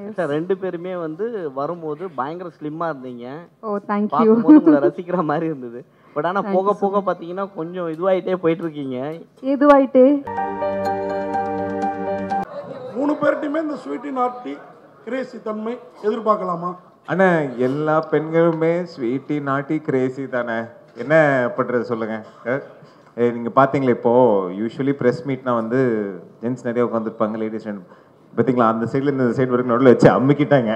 Sir ரெண்டு பேருமே வந்து வரும்போது பயங்கர ஸ்லிம்மா இருந்தீங்க ஓ தேங்க்யூ பார்க்கும்போது உங்களை ரசிக்கிற மாதிரி இருந்தது பட் ஆனா போக போக பாத்தீங்கன்னா கொஞ்சம் இதுவாயிட்டே போயிட்டு இருக்கீங்க எதுவாயிட்டு மூணு பேர்கிட்டயுமே இந்த ஸ்வீட்டி நாட்டி கிரேசி தன்மை எதிர்பார்க்கலாமா அண்ணா எல்லா பெண்களுமே ஸ்வீட்டி நாட்டி கிரேசி தானே என்ன பண்ணுறது சொல்லுங்க அஹ், ஏய், நீங்க பார்த்தீங்களா இப்போ யூஸ்வலி ப்ரெஸ் மீட்னா வந்து ஜென்ஸ் நிறைய உட்காந்துருப்பாங்க லேடிஸ் பார்த்தீங்களா அந்த சைடில் இந்த சைடு வரைக்கும் நடுவில் வச்சு அம்மிக்கிட்டாங்க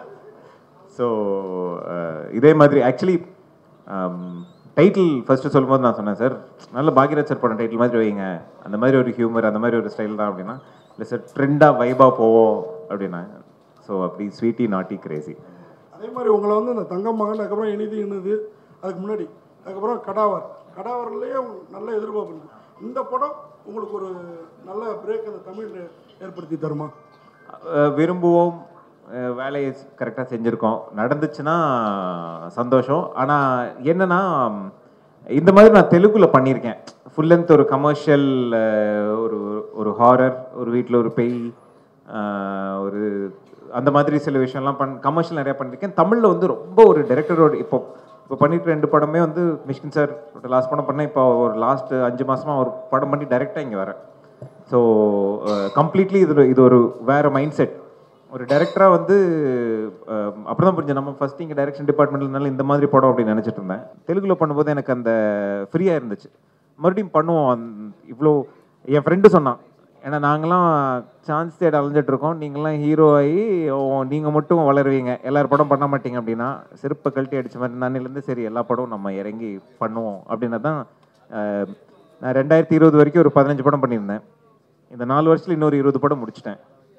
ஸோ இதே மாதிரி ஆக்சுவலி டைட்டில் ஃபர்ஸ்ட் சொல்லும்போது நான் சொன்னேன் சார் நல்ல பாக்யராஜ் சார் படம் டைட்டில் மாதிரி வைங்க அந்த மாதிரி ஒரு ஹியூமர் அந்த மாதிரி ஒரு ஸ்டைல் தான் அப்படின்னா இல்லை சார் ட்ரெண்டாக வைபாக போவோம் அப்படின்னா ஸோ அப்படி ஸ்வீட்டி நாட்டி கிரேசி அதே மாதிரி உங்களை வந்து இந்த தங்கம் மகன் அதுக்கப்புறம் இனிது இனிது அதுக்கு முன்னாடி அதுக்கப்புறம் கடாவர் கடாவர்லேயே நல்ல எதிர்பார்ப்பு இருக்கு இந்த படம் உங்களுக்கு ஒரு நல்ல பிரேக் அந்த தமிழ் ஏற்படுத்தி தருமா அஹ் விரும்புவோம் அஹ் வேலையை கரெக்டாக செஞ்சுருக்கோம் நடந்துச்சுன்னா சந்தோஷம் ஆனால் என்னன்னா ம், இந்த மாதிரி நான் தெலுங்குல பண்ணியிருக்கேன் ஃபுல் லென்த் ஒரு கமர்ஷியல் ஒரு ஒரு ஹாரர் ஒரு வீட்டில் ஒரு பேய் அஹ், ஒரு அந்த மாதிரி சில விஷயம்லாம் பண் கமர்ஷியல் நிறையா பண்ணியிருக்கேன் தமிழில் வந்து ரொம்ப ஒரு டைரக்டரோட இப்போ இப்போ பண்ணிட்டு ரெண்டு படமே வந்து மிஷ்கின் சார் லாஸ்ட் படம் பண்ணேன் இப்போ ஒரு லாஸ்ட் அஞ்சு மாசமா ஒரு படம் பண்ணி டைரெக்டாக இங்கே வரேன் ஸோ கம்ப்ளீட்லி இது ஒரு- இது ஒரு வேற மைண்ட் செட் ஒரு டைரக்டராக வந்து அப்படி தான் புரிஞ்சு நம்ம ஃபர்ஸ்ட் இங்கே டைரக்ஷன் டிபார்ட்மெண்ட்லனால இந்த மாதிரி படம் அப்படின்னு நினச்சிட்டு இருந்தேன் தெலுங்குல பண்ணும்போது எனக்கு அந்த ஃப்ரீயாக இருந்துச்சு மறுபடியும் பண்ணுவோம் அந்த- இவ்வளோ என் ஃப்ரெண்டு சொன்னான் ஏன்னா நாங்களாம் சான்ஸ் தேட அலைஞ்சிட்டு இருக்கோம் நீங்களாம் ஹீரோ ஆகி நீங்கள் மட்டும் வளருவீங்க எல்லார் படம் பண்ண மாட்டீங்க அப்படின்னா செருப்பை கழட்டி அடிச்ச மாதிரி நானிலேருந்து சரி எல்லா படமும் நம்ம இறங்கி பண்ணுவோம் அப்படின்னு தான் அஹ், நான் ரெண்டாயிரத்தி இருபது வரைக்கும் ஒரு பதினஞ்சு படம் பண்ணியிருந்தேன் இந்த நாலு வருஷத்துல இன்னொரு இருபது படம் முடிச்சிட்டேன்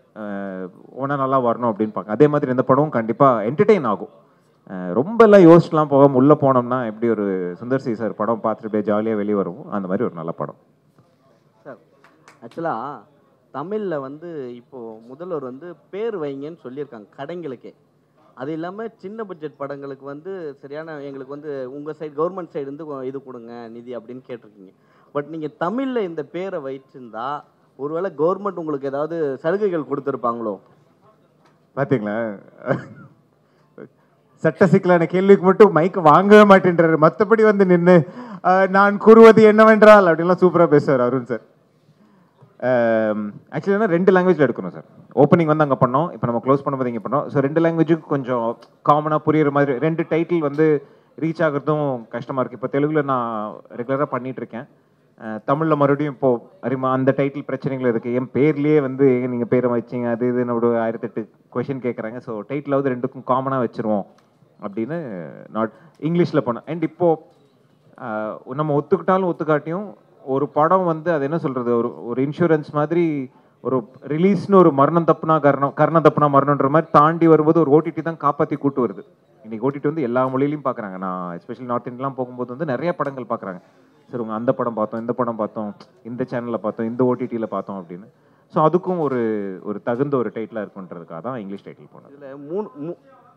ஓனா நல்லா வரணும் அப்படின்னு பார்க்க அதே மாதிரி இந்த படமும் கண்டிப்பாக என்டர்டெயின் ஆகும் அஹ் ரொம்ப எல்லாம் யோசிச்சுலாம் போகாம உள்ளே போனோம்னா எப்படி ஒரு சுந்தர் சி சார் படம் பார்த்துட்டு அப்படியே ஜாலியாக வெளியே வரும் அந்த மாதிரி ஒரு நல்ல படம் சார் ஆக்சுவலாக தமிழில் வந்து இப்போ முதல்வர் வந்து பேர் வைங்கன்னு சொல்லியிருக்காங்க கடைங்களுக்கே அது இல்லாமல் சின்ன பட்ஜெட் படங்களுக்கு வந்து சரியான எங்களுக்கு வந்து உங்கள் சைடு கவர்மெண்ட் சைடு இருந்து கொ- இது கொடுங்க நிதி அப்படின்னு கேட்டிருக்கீங்க பட் நீங்கள் தமிழில் இந்த பேரை வைச்சிருந்தா ஒருவேளை கவர்மெண்ட் உங்களுக்கு ஏதாவது சலுகைகள் கொடுத்துருப்பாங்களோ பார்த்தீங்களா சட்ட சிக்கலான கேள்விக்கு மட்டும் மைக் வாங்கவே மாட்டேன்றாரு மற்றபடி வந்து நின்று நான் கூறுவது என்னவென்றால் அப்படின்லாம் சூப்பராக பேசுவார் அருண் சார் ஆக்சுவலி ரெண்டு லாங்குவேஜில் எடுக்கணும் சார் ஓப்பனிங் வந்து அங்கே பண்ணோம் இப்போ நம்ம க்ளோஸ் பண்ணும்போது இங்கே பண்ணோம் ஸோ ரெண்டு லாங்குவேஜுக்கு கொஞ்சம் காமனாக புரியுற மாதிரி ரெண்டு டைட்டில் வந்து ரீச் ஆகிறதும் கஷ்டமாக இருக்குது இப்போ தெலுங்குல நான் ரெகுலராக பண்ணிட்டு இருக்கேன் தமிழில் மறுபடியும் இப்போ அறிமா அந்த டைட்டில் பிரச்சனைகள் இருக்குது என் பேர்லேயே வந்து ஏங்க நீங்கள் பேரை வச்சீங்க அது இதுன்னு ஒரு ஆயிரத்தெட்டு கொஷின் கேட்குறாங்க ஸோ டைட்டிலாவது ரெண்டுக்கும் காமனாக வச்சுருவோம் அப்படின்னு நாட் இங்கிலீஷில் பண்ணோம் அண்ட் இப்போது நம்ம ஒத்துக்கிட்டாலும் ஒத்துக்காட்டியும் ஒரு படம் வந்து அது என்ன சொல்கிறது ஒரு ஒரு இன்சூரன்ஸ் மாதிரி ஒரு ரிலீஸ்னு ஒரு மரணம் தப்புனா கரணம் கர்ணம் தப்புனா மரணம்ன்ற மாதிரி தாண்டி வரும்போது ஒரு ஓடிடி தான் காப்பாற்றி கூட்டு வருது இன்னைக்கு ஓடிடி வந்து எல்லா மொழியிலையும் பார்க்குறாங்க நான் எஸ்பெஷலி நார்த் இந்தியன்லாம் போகும்போது வந்து நிறைய படங்கள் பார்க்குறாங்க சரி உங்க அந்த படம் பார்த்தோம் இந்த படம் பார்த்தோம் இந்த சேனலில் பார்த்தோம் இந்த ஓடிடியில் பார்த்தோம் அப்படின்னு ஸோ அதுக்கும் ஒரு ஒரு தகுந்த ஒரு டைட்டிலாக இருக்குன்றதுக்காக தான் இங்கிலீஷ் டைட்டில் போனது இதில் மூணு மூ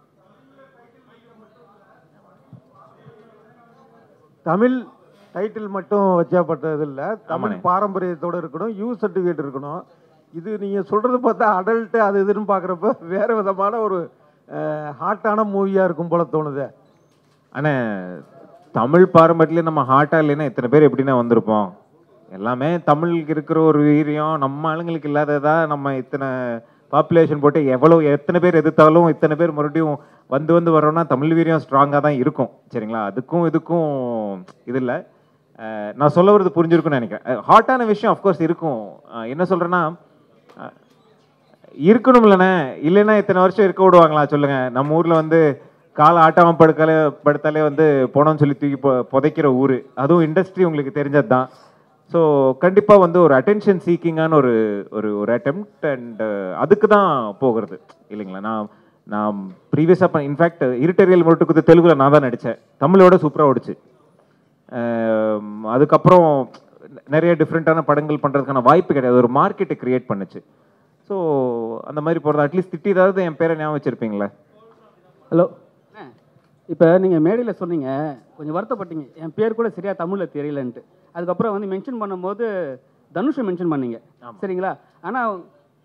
தமிழ் டைட்டில் மட்டும் வச்சப்பட்டது இல்லை தமிழ் ஆமாண்ணே. பாரம்பரியத்தோட இருக்கணும் யூ சர்டிஃபிகேட் இருக்கணும் இது நீங்கள் சொல்கிறது பார்த்தா அடல்ட்டு அது இதுன்னு பார்க்குறப்ப வேறு விதமான ஒரு ஹாட்டான மூவியாக இருக்கும் போல தோணுதே ஆனால் தமிழ் பாரம்பரியத்தில் நம்ம ஹார்ட்டாக இல்லைன்னா எத்தனை பேர் எப்படின்னா வந்திருப்போம் எல்லாமே தமிழுக்கு இருக்கிற ஒரு வீரியம் நம்ம ஆளுங்களுக்கு இல்லாததா நம்ம இத்தனை பாப்புலேஷன் போட்டு எவ்வளோ எத்தனை பேர் எதிர்த்தாலும் இத்தனை பேர் மறுபடியும் வந்து வந்து வரோம்னா தமிழ் வீரியம் ஸ்ட்ராங்காக தான் இருக்கும் சரிங்களா அதுக்கும் இதுக்கும் இது இல்லை அஹ் நான் சொல்ல வரது புரிஞ்சிருக்கும்னு நினைக்கிறேன் ஹாட்டான விஷயம் அஃப்கோர்ஸ் இருக்கும் அஹ் என்ன சொல்கிறேன்னா இருக்கணும்லண்ணே இல்லைன்னா இத்தனை வருஷம் இருக்க விடுவாங்களா சொல்லுங்க நம்ம ஊர்ல வந்து காலை ஆட்டாம படுக்கல படுத்தாலே வந்து போனோம்னு சொல்லி தூக்கி பொ- புதைக்கிற ஊர் அதுவும் இண்டஸ்ட்ரி உங்களுக்கு தெரிஞ்சது தான் ஸோ கண்டிப்பாக வந்து ஒரு அட்டென்ஷன் சீக்கிங்கான ஒரு ஒரு ஒரு அட்டெம்ப்ட் அண்ட் அதுக்கு தான் போகிறது இல்லைங்களா நான் நான் ப்ரீவியஸாக பண்ண இன்ஃபேக்ட் இருட்டரியல் முரட்டுக்குத்து தெலுங்குல நான் தான் நடித்தேன் தமிழோட சூப்பராக ஓடிச்சு ஆம், அதுக்கப்புறம் நிறைய டிஃப்ரெண்ட்டான படங்கள் பண்ணுறதுக்கான வாய்ப்பு கிடையாது ஒரு மார்க்கெட்டை கிரியேட் பண்ணுச்சு ஸோ அந்த மாதிரி போகிறது அட்லீஸ்ட் திட்டிதாவது என் பேரை ஞாபகம் வச்சிருப்பீங்களே ஹலோ இப்போ நீங்கள் மேடையில் சொன்னீங்க கொஞ்சம் வருத்தப்பட்டீங்க என் பேர் கூட சரியாக தமிழில் தெரியலன்ட்டு அதுக்கப்புறம் வந்து மென்ஷன் பண்ணும்போது தனுஷை மென்ஷன் பண்ணீங்க சரிங்களா ஆனால்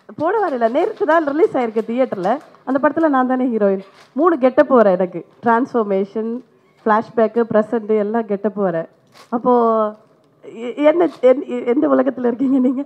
போட வரல நேற்று தான் ரிலீஸ் ஆயிருக்கு தியேட்டரில் அந்த படத்தில் நான் தானே ஹீரோயின் மூணு கெட்டப் வரேன் எனக்கு டிரான்ஸ்ஃபர்மேஷன் ஃப்ளாஷ்பேக்கு ப்ரெசண்ட்டு எல்லாம் கெட்டப் வரேன் அப்போது என்ன என்- எந்த உலகத்தில் இருக்கீங்க நீங்கள்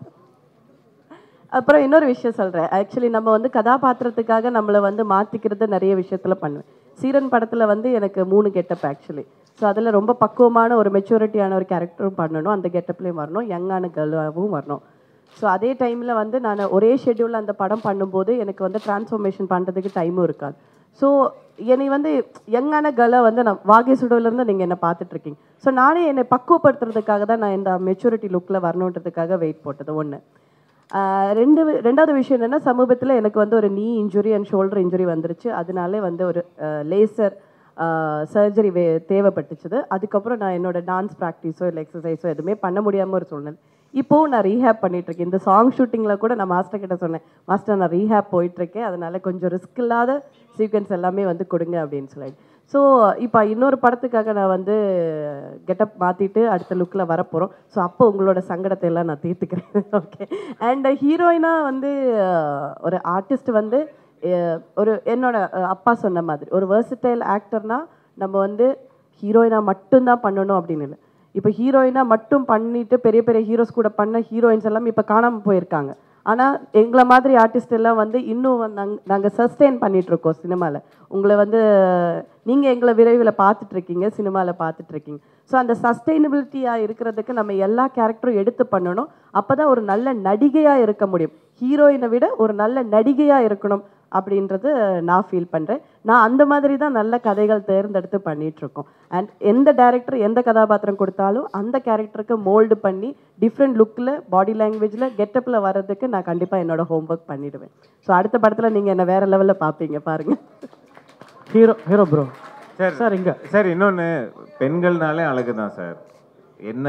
அப்புறம் இன்னொரு விஷயம் சொல்கிறேன் ஆக்சுவலி நம்ம வந்து கதாபாத்திரத்துக்காக நம்மளை வந்து மாற்றிக்கிறது நிறைய விஷயத்தில் பண்ணுவேன் சீரன் படத்தில் வந்து எனக்கு மூணு கெட்டப் ஆக்சுவலி ஸோ அதில் ரொம்ப பக்குவமான ஒரு மெச்சூரிட்டியான ஒரு கேரக்டரும் பண்ணணும் அந்த கெட்டப்லேயும் வரணும் யங்கான கேர்ளாகவும் வரணும் ஸோ அதே டைமில் வந்து நான் ஒரே ஷெட்யூலில் அந்த படம் பண்ணும்போது எனக்கு வந்து டிரான்ஸ்ஃபர்மேஷன் பண்ணுறதுக்கு டைமும் இருக்காது ஸோ என்னை வந்து யங்கான கேர்ளை வந்து நான் வாகை சுடவிலேருந்து நீங்கள் என்னை பார்த்துட்ருக்கீங்க ஸோ நானே என்னை பக்குவப்படுத்துறதுக்காக தான் நான் இந்த மெச்சூரிட்டி லுக்கில் வரணுன்றதுக்காக வெயிட் போட்டது ஒன்று ஆஹ் ரெண்டு வி- ரெண்டாவது விஷயம் என்னன்னா சமீபத்தில் எனக்கு வந்து ஒரு நீ இன்ஜுரி அண்ட் ஷோல்டர் இன்ஜுரி வந்துருச்சு அதனாலே வந்து ஒரு லேசர் சர்ஜரி வே தேவைப்பட்டுச்சுது அதுக்கப்புறம் நான் என்னோட டான்ஸ் ப்ராக்டிஸோ இல்லை எக்ஸசைஸோ எதுவுமே பண்ண முடியாமல் ஒரு சூழ்நிலை இப்போவும் நான் ரீஹேப் பண்ணிட்டு இருக்கேன் இந்த சாங் ஷூட்டிங்கில் கூட நான் மாஸ்டர் கிட்ட சொன்னேன் மாஸ்டர் நான் ரீஹேப் போயிட்டுருக்கேன் அதனால கொஞ்சம் ரிஸ்க் இல்லாத சீக்வன்ஸ் எல்லாமே வந்து கொடுங்க அப்படின்னு சொல்லிட்டு ஸோ இப்போ இன்னொரு படத்துக்காக நான் வந்து கெட்டப் மாற்றிட்டு அடுத்த லுக்கில் வரப்போகிறோம் ஸோ அப்போ உங்களோட சங்கடத்தை எல்லாம் நான் தீர்த்துக்கிறேன் ஓகே அண்ட் ஹீரோயினாக வந்து அஹ், ஒரு ஆர்டிஸ்ட் வந்து அஹ், ஒரு என்னோட அஹ், அப்பா சொன்ன மாதிரி ஒரு வெர்சிட்டைல் ஆக்டர்னா நம்ம வந்து ஹீரோயினாக மட்டும்தான் பண்ணணும் அப்படின்னு இல்லை இப்போ ஹீரோயினாக மட்டும் பண்ணிட்டு பெரிய பெரிய ஹீரோஸ் கூட பண்ண ஹீரோயின்ஸ் எல்லாம் இப்போ காணாமல் போயிருக்காங்க ஆனால் எங்களை மாதிரி ஆர்டிஸ்ட் எல்லாம் வந்து இன்னும் நாங்கள் நாங்கள் சஸ்டெயின் பண்ணிட்டு இருக்கோம் சினிமாவில் உங்களை வந்து நீங்கள் எங்களை விரைவில் பார்த்துட்டு இருக்கீங்க சினிமாவில் பார்த்துட்டு இருக்கீங்க ஸோ அந்த சஸ்டெயினபிலிட்டியாக இருக்கிறதுக்கு நம்ம எல்லா கேரக்டரும் எடுத்து பண்ணணும் அப்போ தான் ஒரு நல்ல நடிகையாக இருக்க முடியும் ஹீரோயினை விட ஒரு நல்ல நடிகையாக இருக்கணும் அப்படின்றது நான் ஃபீல் பண்ணுறேன் நான் அந்த மாதிரி தான் நல்ல கதைகள் தேர்ந்தெடுத்து பண்ணிட்டு இருக்கோம் அண்ட் எந்த டைரக்டர் எந்த கதாபாத்திரம் கொடுத்தாலும் அந்த கேரக்டருக்கு மோல்டு பண்ணி டிஃப்ரெண்ட் லுக்கில் பாடி லாங்குவேஜில் கெட்டப்பில் வர்றதுக்கு நான் கண்டிப்பாக என்னோட ஹோம்ஒர்க் பண்ணிடுவேன் ஸோ அடுத்த படத்தில் நீங்கள் என்ன வேற லெவலில் பார்ப்பீங்க பாருங்கள் hero hero bro sir sir இங்க சார் இன்னொன்று பெண்கள்னாலே அழகு தான் சார் என்ன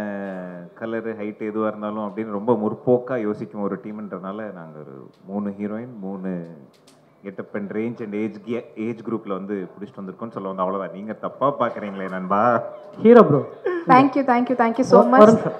கலரு ஹைட் எதுவாக இருந்தாலும் அப்படின்னு ரொம்ப முற்போக்காக யோசிக்கும் ஒரு டீம்ன்றனால நாங்கள் ஒரு மூணு ஹீரோயின் மூணு getup and range and age age குரூப்பில் வந்து பிடிச்சிட்டு வந்திருக்கோம்னு சொல்ல வந்து அவ்வளோதான் நீங்கள் தப்பாக பார்க்குறீங்களே நண்பா hero bro thank you thank you thank you so ஒரு மச் நிமிஷம்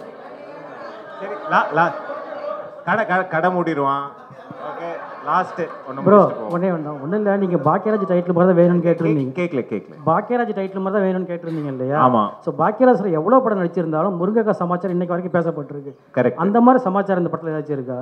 சரி லா லா கடை கடை கடை மூடிடுவான் ஓகே லாஸ்ட்டு ஒன்று ப்ரோ ஒன்னே வேண்டாம் ஒன்றும் இல்லை நீங்கள் பாக்கியராஜ் டைட்டில் மாதிரி தான் வேணும்னு கேட்டிருந்தீங்க கேட்கல கேட்கல பாக்கியராஜ் டைட்டில் மாதிரி தான் வேணும்னு கேட்டிருந்தீங்க இல்லையா ஆமா. ஸோ பாக்கியராஜ் சார் எவ்வளோ படம் நடிச்சிருந்தாலும் முருங்கக்காய் சமாச்சாரம் இன்னைக்கு வரைக்கும் பேசப்பட்டிருக்கு கரெக்ட் அந்த மாதிரி சமாச்சாரம் இந்த படத்தில் ஏதாச்சும் இருக்கா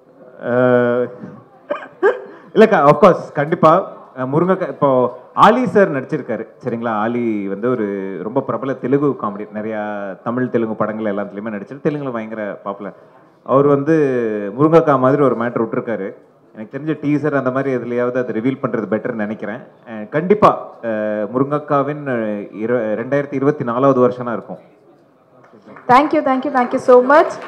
அஹ் இல்லைக்கா ஆஃப்கோர்ஸ் கண்டிப்பாக முருங்கக்கா இப்போ ஆலி சார் நடிச்சிருக்காரு சரிங்களா ஆலி வந்து ஒரு ரொம்ப பிரபல தெலுங்கு காமெடி நிறையா தமிழ் தெலுங்கு படங்கள் எல்லாத்துலேயுமே நடிச்சிரு தெலுங்குல பயங்கர பாப்புலர் அவர் வந்து முருங்கக்கா மாதிரி ஒரு மேட்ரு விட்டுருக்காரு எனக்கு தெரிஞ்ச டீசர் அந்த மாதிரி எதுலையாவது அதை ரிவீல் பண்ணுறது பெட்டர்னு நினைக்கிறேன் அஹ் கண்டிப்பா அஹ் முருங்கக்காவின் அஹ் இரு ரெண்டாயிரத்தி இருபத்தி நாலாவது வருஷம்னா இருக்கும் thank you thank you thank you so much